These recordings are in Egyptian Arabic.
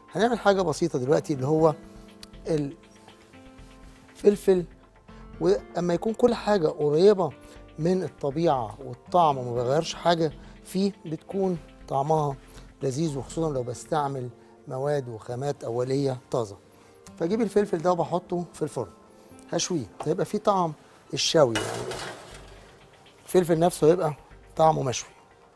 هنعمل حاجه بسيطه دلوقتي اللي هو الفلفل واما يكون كل حاجه قريبه من الطبيعه والطعم وما بغيرش حاجه فيه بتكون طعمها لذيذ وخصوصا لو بستعمل مواد وخامات اوليه طازه فاجيب الفلفل ده وبحطه في الفرن هشويه هيبقى فيه طعم الشوي يعني الفلفل نفسه هيبقى طعمه مشوي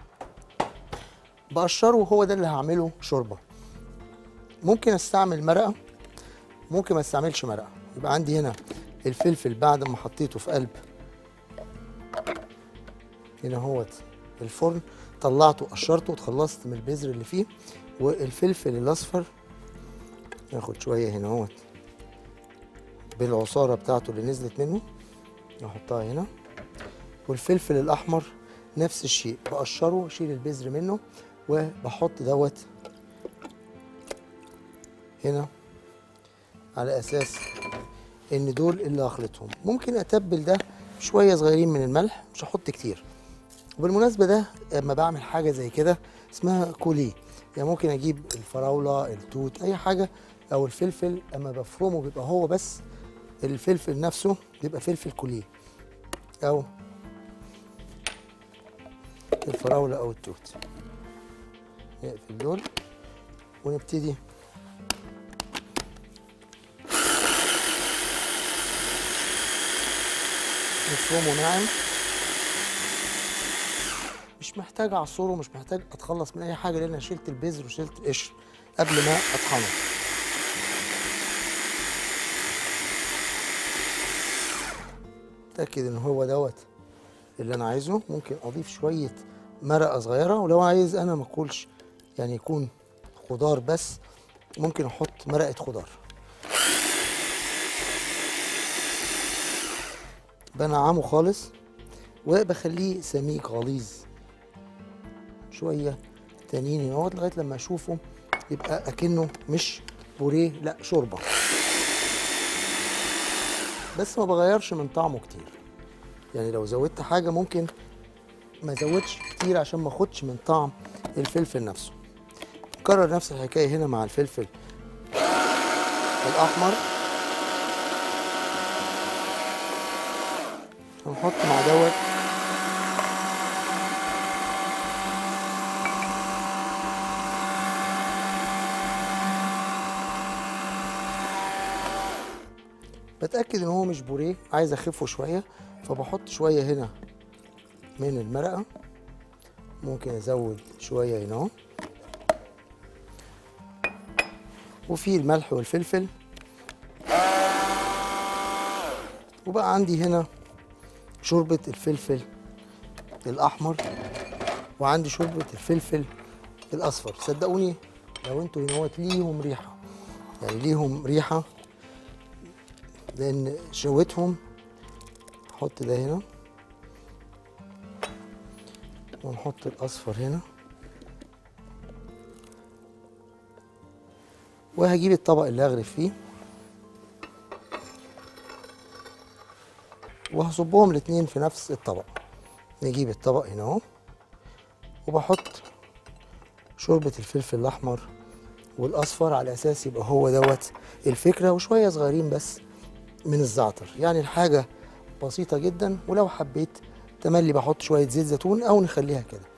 بقشره وهو ده اللي هعمله شوربه ممكن استعمل مرقه ممكن ما استعملش مرقه يبقى عندي هنا الفلفل بعد ما حطيته في قلب هنا هوت الفرن طلعته قشرته واتخلصت من البذر اللي فيه والفلفل الاصفر ناخد شويه هنا اهوت بالعصاره بتاعته اللي نزلت منه نحطها هنا والفلفل الاحمر نفس الشيء بقشره اشيل البذر منه وبحط دوت هنا على اساس ان دول اللي هخلطهم ممكن اتبل ده شويه صغيرين من الملح مش هحط كتير وبالمناسبه ده لما بعمل حاجه زي كده اسمها كوليه يعني ممكن اجيب الفراوله التوت اي حاجه او الفلفل اما بفرمه بيبقى هو بس الفلفل نفسه بيبقى فلفل كوليه او الفراوله او التوت نقفل دول ونبتدي نفرمه ناعم مش محتاج اعصره مش محتاج اتخلص من اي حاجه لان انا شلت البذر وشلت القشر قبل ما اطحنه اتاكد ان هو دوت اللي انا عايزه ممكن اضيف شويه مرقه صغيره ولو عايز انا ما اكلش يعني يكون خضار بس ممكن احط مرقه خضار بنعمه خالص وبخليه سميك غليظ شويه تانيين هنا اهوت لغايه لما اشوفه يبقى اكنه مش بوريه لا شوربه بس ما بغيرش من طعمه كتير يعني لو زودت حاجه ممكن ما ازودش كتير عشان ما اخدش من طعم الفلفل نفسه نكرر نفس الحكايه هنا مع الفلفل الاحمر هنحط مع دوت بتاكد ان هو مش بوريه عايز اخفه شويه فبحط شويه هنا من المرقه ممكن ازود شويه هنا اهو وفي الملح والفلفل وبقى عندي هنا شوربه الفلفل الاحمر وعندي شوربه الفلفل الاصفر صدقوني لو انتوا هنا اهوت ليهم ريحه يعني ليهم ريحه لان شويتهم احط ده هنا ونحط الاصفر هنا وهجيب الطبق اللي هغرف فيه وهصبهم الاتنين في نفس الطبق نجيب الطبق هنا اهو وبحط شوربة الفلفل الأحمر والأصفر على أساس يبقى هو دوت الفكرة وشوية صغيرين بس من الزعتر يعني الحاجة بسيطة جدا ولو حبيت تملي بحط شوية زيت زيتون أو نخليها كده